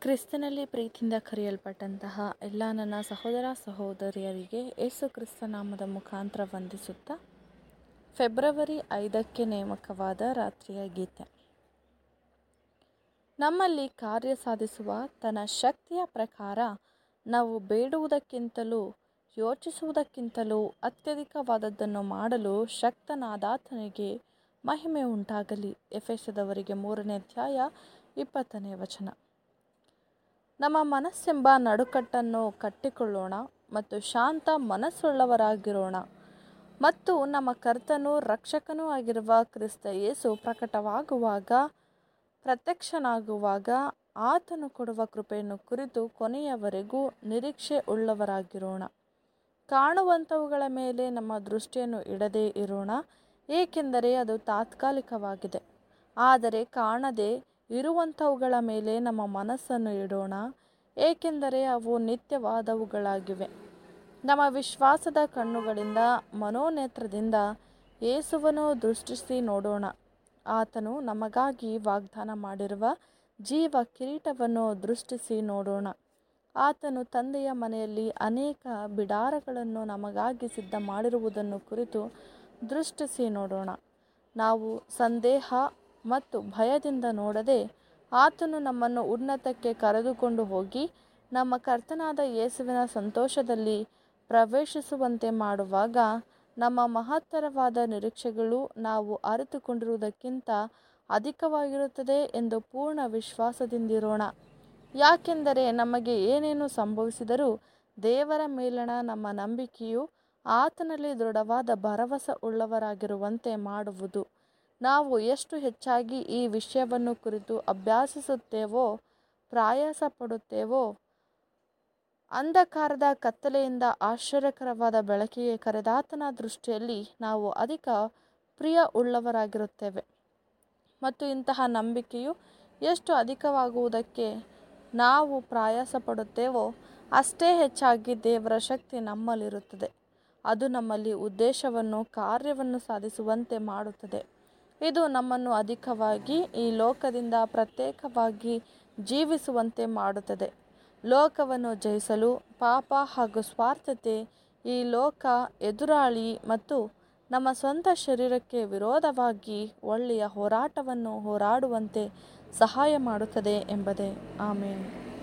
ಕ್ರಿಸ್ತನಲ್ಲಿ ಪ್ರೀತಿಯಿಂದ ಕರೆಯಲ್ಪಟ್ಟಂತಹ ಎಲ್ಲ ನನ್ನ ಸಹೋದರ ಸಹೋದರಿಯರಿಗೆ ಯೇಸು ಕ್ರಿಸ್ತ ನಾಮದ ಮುಖಾಂತರ ವಂದಿಸುತ್ತಾ ಫೆಬ್ರವರಿ ಐದಕ್ಕೆ ನೇಮಕವಾದ ರಾತ್ರಿಯ ಗೀತೆ ನಮ್ಮಲ್ಲಿ ಕಾರ್ಯ ಸಾಧಿಸುವ ತನ್ನ ಶಕ್ತಿಯ ಪ್ರಕಾರ ನಾವು ಬೇಡುವುದಕ್ಕಿಂತಲೂ ಯೋಚಿಸುವುದಕ್ಕಿಂತಲೂ ಅತ್ಯಧಿಕವಾದದ್ದನ್ನು ಮಾಡಲು ಶಕ್ತನಾದಾತನಿಗೆ ಮಹಿಮೆ ಉಂಟಾಗಲಿ ಎಫೆಸದವರಿಗೆ ಮೂರನೇ ಅಧ್ಯಾಯ ಇಪ್ಪತ್ತನೇ ವಚನ ನಮ್ಮ ಮನಸ್ಸೆಂಬ ನಡುಕಟ್ಟನ್ನು ಕಟ್ಟಿಕೊಳ್ಳೋಣ ಮತ್ತು ಶಾಂತ ಮನಸ್ಸುಳ್ಳವರಾಗಿರೋಣ ಮತ್ತು ನಮ್ಮ ಕರ್ತನೂ ರಕ್ಷಕನೂ ಆಗಿರುವ ಕ್ರಿಸ್ತ ಯೇಸು ಪ್ರಕಟವಾಗುವಾಗ ಪ್ರತ್ಯಕ್ಷನಾಗುವಾಗ ಆತನು ಕೊಡುವ ಕೃಪೆಯನ್ನು ಕುರಿತು ಕೊನೆಯವರೆಗೂ ನಿರೀಕ್ಷೆ ಉಳ್ಳವರಾಗಿರೋಣ ಕಾಣುವಂಥವುಗಳ ಮೇಲೆ ನಮ್ಮ ದೃಷ್ಟಿಯನ್ನು ಇಡದೇ ಇರೋಣ ಏಕೆಂದರೆ ಅದು ತಾತ್ಕಾಲಿಕವಾಗಿದೆ ಆದರೆ ಕಾಣದೆ ಇರುವಂಥವುಗಳ ಮೇಲೆ ನಮ್ಮ ಮನಸ್ಸನ್ನು ಇಡೋಣ ಏಕೆಂದರೆ ಅವು ನಿತ್ಯವಾದವುಗಳಾಗಿವೆ ನಮ್ಮ ವಿಶ್ವಾಸದ ಕಣ್ಣುಗಳಿಂದ ಮನೋನೇತ್ರದಿಂದ ಯೇಸುವನ್ನು ದೃಷ್ಟಿಸಿ ನೋಡೋಣ ಆತನು ನಮಗಾಗಿ ವಾಗ್ದಾನ ಮಾಡಿರುವ ಜೀವ ಕಿರೀಟವನ್ನು ದೃಷ್ಟಿಸಿ ನೋಡೋಣ ಆತನು ತಂದೆಯ ಮನೆಯಲ್ಲಿ ಅನೇಕ ಬಿಡಾರಗಳನ್ನು ನಮಗಾಗಿ ಸಿದ್ಧ ಮಾಡಿರುವುದನ್ನು ಕುರಿತು ದೃಷ್ಟಿಸಿ ನೋಡೋಣ ನಾವು ಸಂದೇಹ ಮತ್ತು ಭಯದಿಂದ ನೋಡದೆ ಆತನು ನಮ್ಮನ್ನು ಉನ್ನತಕ್ಕೆ ಕರೆದುಕೊಂಡು ಹೋಗಿ ನಮ್ಮ ಕರ್ತನಾದ ಯೇಸುವಿನ ಸಂತೋಷದಲ್ಲಿ ಪ್ರವೇಶಿಸುವಂತೆ ಮಾಡುವಾಗ ನಮ್ಮ ಮಹತ್ತರವಾದ ನಿರೀಕ್ಷೆಗಳು ನಾವು ಅರಿತುಕೊಂಡಿರುವುದಕ್ಕಿಂತ ಅಧಿಕವಾಗಿರುತ್ತದೆ ಎಂದು ಪೂರ್ಣ ವಿಶ್ವಾಸದಿಂದಿರೋಣ ಯಾಕೆಂದರೆ ನಮಗೆ ಏನೇನು ಸಂಭವಿಸಿದರೂ ದೇವರ ಮೇಲಣ ನಮ್ಮ ನಂಬಿಕೆಯು ಆತನಲ್ಲಿ ದೃಢವಾದ ಭರವಸೆ ಉಳ್ಳವರಾಗಿರುವಂತೆ ಮಾಡುವುದು ನಾವು ಎಷ್ಟು ಹೆಚ್ಚಾಗಿ ಈ ವಿಷಯವನ್ನು ಕುರಿತು ಅಭ್ಯಾಸಿಸುತ್ತೇವೋ ಪ್ರಯಾಸ ಪಡುತ್ತೇವೋ ಅಂಧಕಾರದ ಕತ್ತಲೆಯಿಂದ ಆಶ್ಚರ್ಯಕರವಾದ ಬೆಳಕಿಗೆ ಕರೆದಾತನ ದೃಷ್ಟಿಯಲ್ಲಿ ನಾವು ಅಧಿಕ ಪ್ರಿಯ ಉಳ್ಳವರಾಗಿರುತ್ತೇವೆ ಮತ್ತು ಇಂತಹ ನಂಬಿಕೆಯು ಎಷ್ಟು ಅಧಿಕವಾಗುವುದಕ್ಕೆ ನಾವು ಪ್ರಯಾಸ ಪಡುತ್ತೇವೋ ಅಷ್ಟೇ ಹೆಚ್ಚಾಗಿ ದೇವರ ಶಕ್ತಿ ನಮ್ಮಲ್ಲಿರುತ್ತದೆ ಅದು ನಮ್ಮಲ್ಲಿ ಉದ್ದೇಶವನ್ನು ಕಾರ್ಯವನ್ನು ಸಾಧಿಸುವಂತೆ ಮಾಡುತ್ತದೆ ಇದು ನಮ್ಮನ್ನು ಅಧಿಕವಾಗಿ ಈ ಲೋಕದಿಂದ ಪ್ರತ್ಯೇಕವಾಗಿ ಜೀವಿಸುವಂತೆ ಮಾಡುತ್ತದೆ ಲೋಕವನ್ನು ಜಯಿಸಲು ಪಾಪ ಹಾಗೂ ಸ್ವಾರ್ಥತೆ ಈ ಲೋಕ ಎದುರಾಳಿ ಮತ್ತು ನಮ್ಮ ಸ್ವಂತ ಶರೀರಕ್ಕೆ ವಿರೋಧವಾಗಿ ಒಳ್ಳೆಯ ಹೋರಾಟವನ್ನು ಹೋರಾಡುವಂತೆ ಸಹಾಯ ಮಾಡುತ್ತದೆ ಎಂಬುದೇ ಆಮೇಲೆ